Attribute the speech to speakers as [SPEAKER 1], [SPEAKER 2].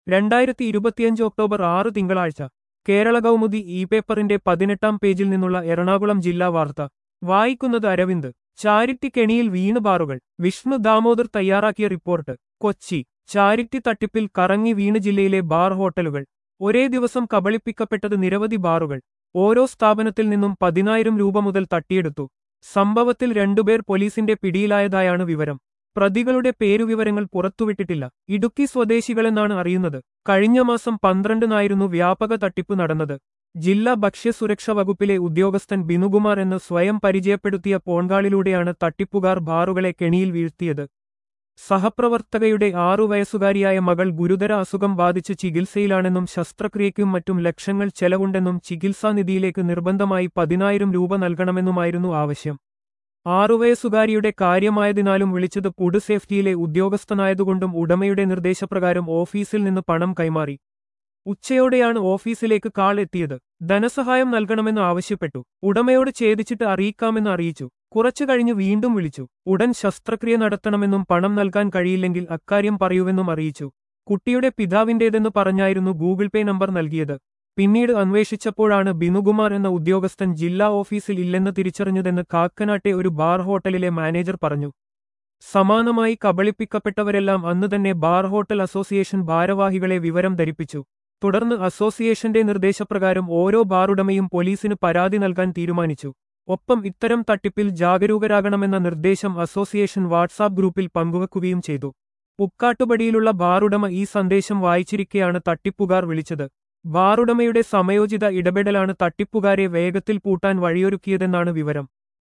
[SPEAKER 1] രണ്ടായിരത്തി ഇരുപത്തിയഞ്ച് ഒക്ടോബർ ആറ് തിങ്കളാഴ്ച കേരള കൗമുദി ഇ പേപ്പറിന്റെ പതിനെട്ടാം പേജിൽ നിന്നുള്ള എറണാകുളം ജില്ലാ വാർത്ത വായിക്കുന്നത് അരവിന്ദ് ചാരിറ്റി കെണിയിൽ വീണ് ബാറുകൾ വിഷ്ണു ദാമോദർ തയ്യാറാക്കിയ റിപ്പോർട്ട് കൊച്ചി ചാരിറ്റി തട്ടിപ്പിൽ കറങ്ങി വീണ് ജില്ലയിലെ ബാർ ഹോട്ടലുകൾ ഒരേ ദിവസം കബളിപ്പിക്കപ്പെട്ടത് നിരവധി ബാറുകൾ ഓരോ സ്ഥാപനത്തിൽ നിന്നും പതിനായിരം രൂപ മുതൽ തട്ടിയെടുത്തു സംഭവത്തിൽ രണ്ടുപേർ പോലീസിന്റെ പിടിയിലായതായാണ് വിവരം പ്രതികളുടെ പേരുവിവരങ്ങൾ പുറത്തുവിട്ടിട്ടില്ല ഇടുക്കി സ്വദേശികളെന്നാണ് അറിയുന്നത് കഴിഞ്ഞ മാസം പന്ത്രണ്ടിനായിരുന്നു വ്യാപക തട്ടിപ്പ് നടന്നത് ജില്ലാ ഭക്ഷ്യസുരക്ഷ വകുപ്പിലെ ഉദ്യോഗസ്ഥൻ ബിനുകുമാർ എന്ന് സ്വയം പരിചയപ്പെടുത്തിയ പോൺകാളിലൂടെയാണ് തട്ടിപ്പുകാർ ബാറുകളെ കെണിയിൽ വീഴ്ത്തിയത് സഹപ്രവർത്തകയുടെ ആറു വയസ്സുകാരിയായ മകൾ ഗുരുതര അസുഖം ബാധിച്ച് ചികിത്സയിലാണെന്നും ശസ്ത്രക്രിയയ്ക്കും മറ്റും ലക്ഷങ്ങൾ ചെലവുണ്ടെന്നും ചികിത്സാനിധിയിലേക്ക് നിർബന്ധമായി പതിനായിരം രൂപ നൽകണമെന്നുമായിരുന്നു ആവശ്യം ആറുവയസ്സുകാരിയുടെ കാര്യമായതിനാലും വിളിച്ചത് ഫുഡ് സേഫ്റ്റിയിലെ ഉദ്യോഗസ്ഥനായതുകൊണ്ടും ഉടമയുടെ നിർദ്ദേശപ്രകാരം ഓഫീസിൽ നിന്ന് പണം കൈമാറി ഉച്ചയോടെയാണ് ഓഫീസിലേക്ക് കാൾ എത്തിയത് ധനസഹായം നൽകണമെന്ന് ആവശ്യപ്പെട്ടു ഉടമയോട് ഛേദിച്ചിട്ട് അറിയിക്കാമെന്ന് അറിയിച്ചു കുറച്ചു കഴിഞ്ഞ് വീണ്ടും വിളിച്ചു ഉടൻ ശസ്ത്രക്രിയ നടത്തണമെന്നും പണം നൽകാൻ കഴിയില്ലെങ്കിൽ അക്കാര്യം പറയൂവെന്നും അറിയിച്ചു കുട്ടിയുടെ പിതാവിന്റേതെന്ന് പറഞ്ഞായിരുന്നു ഗൂഗിൾ പേ നമ്പർ നൽകിയത് പിന്നീട് അന്വേഷിച്ചപ്പോഴാണ് ബിനുകുമാർ എന്ന ഉദ്യോഗസ്ഥൻ ജില്ലാ ഓഫീസിൽ ഇല്ലെന്ന് തിരിച്ചറിഞ്ഞതെന്ന് കാക്കനാട്ടെ ഒരു ബാർ ഹോട്ടലിലെ മാനേജർ പറഞ്ഞു സമാനമായി കബളിപ്പിക്കപ്പെട്ടവരെല്ലാം അന്ന് തന്നെ ബാർ ഹോട്ടൽ അസോസിയേഷൻ ഭാരവാഹികളെ വിവരം ധരിപ്പിച്ചു തുടർന്ന് അസോസിയേഷന്റെ നിർദ്ദേശപ്രകാരം ഓരോ ബാറുടമയും പോലീസിന് പരാതി നൽകാൻ തീരുമാനിച്ചു ഒപ്പം ഇത്തരം തട്ടിപ്പിൽ ജാഗരൂകരാകണമെന്ന നിർദ്ദേശം അസോസിയേഷൻ വാട്സാപ്പ് ഗ്രൂപ്പിൽ പങ്കുവെക്കുകയും ചെയ്തു പുക്കാട്ടുപടിയിലുള്ള ബാറുടമ ഈ സന്ദേശം വായിച്ചിരിക്കെയാണ് തട്ടിപ്പുകാർ വിളിച്ചത് ബാറുടമയുടെ സമയോചിത ഇടപെടലാണ് തട്ടിപ്പുകാരെ വേഗത്തിൽ പൂട്ടാൻ വഴിയൊരുക്കിയതെന്നാണ് വിവരം